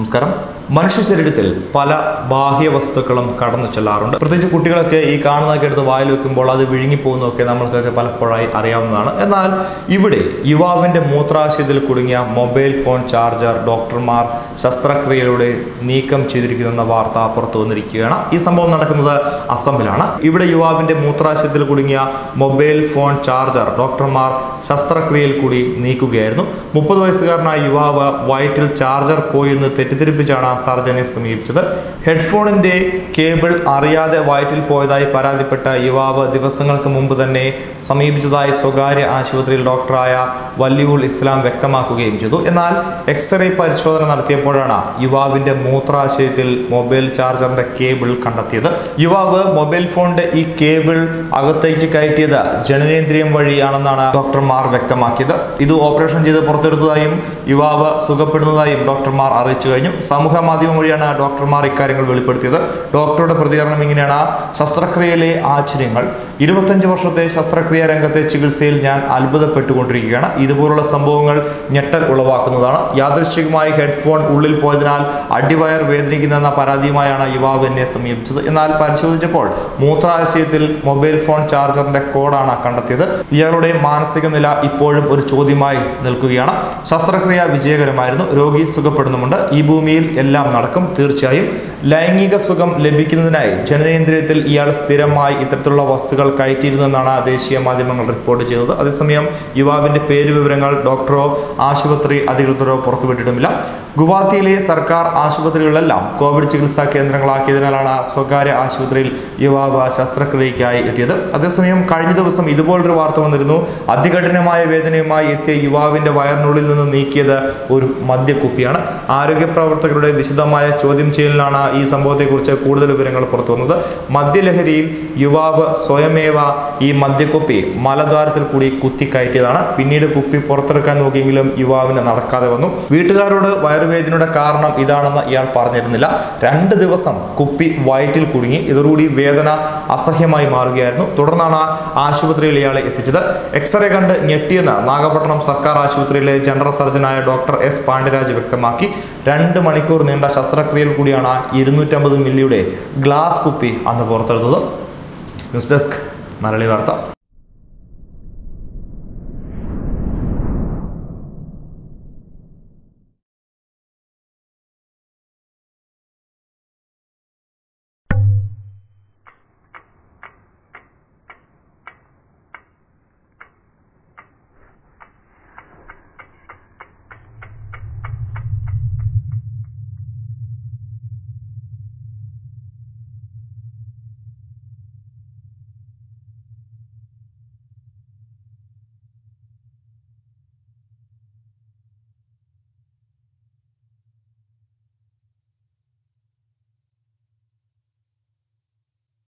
നമസ്കാരം മനുഷ്യ ശരീരത്തിൽ പല ബാഹ്യ വസ്തുക്കളും കടന്നു ചെല്ലാറുണ്ട് പ്രത്യേകിച്ച് കുട്ടികളൊക്കെ ഈ കാണുന്നതൊക്കെ എടുത്ത് വായിൽ വെക്കുമ്പോൾ അത് വിഴുങ്ങിപ്പോകുന്നതൊക്കെ നമ്മൾക്കൊക്കെ പലപ്പോഴായി അറിയാവുന്നതാണ് എന്നാൽ ഇവിടെ യുവാവിന്റെ മൂത്രാശയത്തിൽ കുടുങ്ങിയ മൊബൈൽ ഫോൺ ചാർജർ ഡോക്ടർമാർ ശസ്ത്രക്രിയയിലൂടെ നീക്കം ചെയ്തിരിക്കുന്ന വാർത്ത പുറത്തു വന്നിരിക്കുകയാണ് ഈ സംഭവം നടക്കുന്നത് അസമിലാണ് ഇവിടെ യുവാവിന്റെ മൂത്രാശയത്തിൽ കുടുങ്ങിയ മൊബൈൽ ഫോൺ ചാർജർ ഡോക്ടർമാർ ശസ്ത്രക്രിയയിൽ കൂടി നീക്കുകയായിരുന്നു മുപ്പത് വയസ്സുകാരനായ യുവാവ് വയറ്റിൽ ചാർജർ പോയി എന്ന് തെറ്റിദ്ധരിപ്പിച്ചാണ് സർജനെ സമീപിച്ചത് ഹെഡ്ഫോണിന്റെ കേബിൾ അറിയാതെ വയറ്റിൽ പോയതായി പരാതിപ്പെട്ട യുവാവ് ദിവസങ്ങൾക്ക് മുമ്പ് തന്നെ സമീപിച്ചതായി സ്വകാര്യ ആശുപത്രിയിൽ ഡോക്ടറായ വല്ലിയുൾ ഇസ്ലാം വ്യക്തമാക്കുകയും ചെയ്തു എന്നാൽ എക്സ്റേ പരിശോധന നടത്തിയപ്പോഴാണ് യുവാവിന്റെ മൂത്രാശയത്തിൽ മൊബൈൽ ചാർജറിന്റെ കേബിൾ കണ്ടെത്തിയത് യുവാവ് മൊബൈൽ ഫോണിന്റെ ഈ കേബിൾ അകത്തേക്ക് കയറ്റിയത് ജനനേന്ദ്രിയം വഴിയാണെന്നാണ് ഡോക്ടർമാർ വ്യക്തമാക്കിയത് ഇത് ഓപ്പറേഷൻ ചെയ്ത് പുറത്തെടുത്തതായും യുവാവ് സുഖപ്പെടുന്നതായും ഡോക്ടർമാർ അറിയിച്ചു കഴിഞ്ഞു സമൂഹ മാധ്യമം വഴിയാണ് ഡോക്ടർമാർ ഇക്കാര്യങ്ങൾ വെളിപ്പെടുത്തിയത് ഡോക്ടറുടെ പ്രതികരണം ഇങ്ങനെയാണ് ശസ്ത്രക്രിയയിലെ ആശ്ചര്യങ്ങൾ ഇരുപത്തഞ്ച് വർഷത്തെ ശസ്ത്രക്രിയാ രംഗത്തെ ചികിത്സയിൽ ഞാൻ അത്ഭുതപ്പെട്ടുകൊണ്ടിരിക്കുകയാണ് ഇതുപോലുള്ള സംഭവങ്ങൾ ഞെട്ടൽ ഉളവാക്കുന്നതാണ് യാദൃശ്ചികമായി ഹെഡ്ഫോൺ ഉള്ളിൽ പോയതിനാൽ അടിവയർ വേദനിക്കുന്നെന്ന പരാതിയുമായാണ് യുവാവ് എന്നെ സമീപിച്ചത് എന്നാൽ പരിശോധിച്ചപ്പോൾ മൂത്രാശയത്തിൽ മൊബൈൽ ഫോൺ ചാർജറിന്റെ കോഡാണ് കണ്ടെത്തിയത് ഇയാളുടെ മാനസിക നില ഇപ്പോഴും ഒരു ചോദ്യമായി നിൽക്കുകയാണ് ശസ്ത്രക്രിയ വിജയകരമായിരുന്നു രോഗി സുഖപ്പെടുന്നുമുണ്ട് ഈ ഭൂമിയിൽ എല്ലാം നടക്കും തീർച്ചയായും ലൈംഗിക സുഖം ലഭിക്കുന്നതിനായി ജനനേന്ദ്രിയത്തിൽ ഇയാൾ സ്ഥിരമായി ഇത്തരത്തിലുള്ള വസ്തുക്കൾ കയറ്റിയിരുന്നെന്നാണ് ദേശീയ മാധ്യമങ്ങൾ റിപ്പോർട്ട് ചെയ്തത് അതേസമയം യുവാവിന്റെ പേര് വിവരങ്ങൾ ഡോക്ടറോ ആശുപത്രി അധികൃതരോ പുറത്തുവിട്ടിട്ടുമില്ല ഗുവാഹത്തിയിലെ സർക്കാർ ആശുപത്രികളിലെല്ലാം കോവിഡ് ചികിത്സാ കേന്ദ്രങ്ങളാക്കിയതിനാലാണ് സ്വകാര്യ ആശുപത്രിയിൽ യുവാവ് ശസ്ത്രക്രിയയ്ക്കായി എത്തിയത് അതേസമയം കഴിഞ്ഞ ദിവസം ഇതുപോലൊരു വാർത്ത വന്നിരുന്നു അതികഠിനമായ വേദനയുമായി എത്തിയ യുവാവിന്റെ വയറിനുള്ളിൽ നിന്ന് നീക്കിയത് ഒരു മദ്യക്കുപ്പിയാണ് ആരോഗ്യ പ്രവർത്തകരുടെ വിശദമായ ചോദ്യം ചെയ്യലിനാണ് ഈ സംഭവത്തെക്കുറിച്ച് കൂടുതൽ വിവരങ്ങൾ പുറത്തു വന്നത് മദ്യലഹരിയിൽ യുവാവ് സ്വയമേവ ഈ മദ്യക്കുപ്പി മലദ്വാരത്തിൽ കൂടി കുത്തിക്കയറ്റിയതാണ് പിന്നീട് കുപ്പി പുറത്തെടുക്കാൻ നോക്കിയെങ്കിലും യുവാവിന് നടക്കാതെ വന്നു വീട്ടുകാരോട് വയറുവേദനയുടെ കാരണം ഇതാണെന്ന് ഇയാൾ പറഞ്ഞിരുന്നില്ല രണ്ട് ദിവസം കുപ്പി വയറ്റിൽ കുടുങ്ങി ഇതോടുകൂടി വേദന അസഹ്യമായി മാറുകയായിരുന്നു തുടർന്നാണ് ആശുപത്രിയിൽ ഇയാളെ എത്തിച്ചത് എക്സ്റേ കണ്ട് ഞെട്ടിയെന്ന് നാഗപട്ടണം സർക്കാർ ആശുപത്രിയിലെ ജനറൽ സർജനായ ഡോക്ടർ എസ് പാണ്ഡ്യരാജ് വ്യക്തമാക്കി രണ്ട് മണിക്കൂർ നീണ്ട ശസ്ത്രക്രിയയിൽ കൂടിയാണ് ഇരുന്നൂറ്റമ്പത് മില്ലിയുടെ ഗ്ലാസ് കുപ്പി അന്ന് പുറത്തെടുത്തത് ന്യൂസ് ഡെസ്ക് മലയാളി വാർത്ത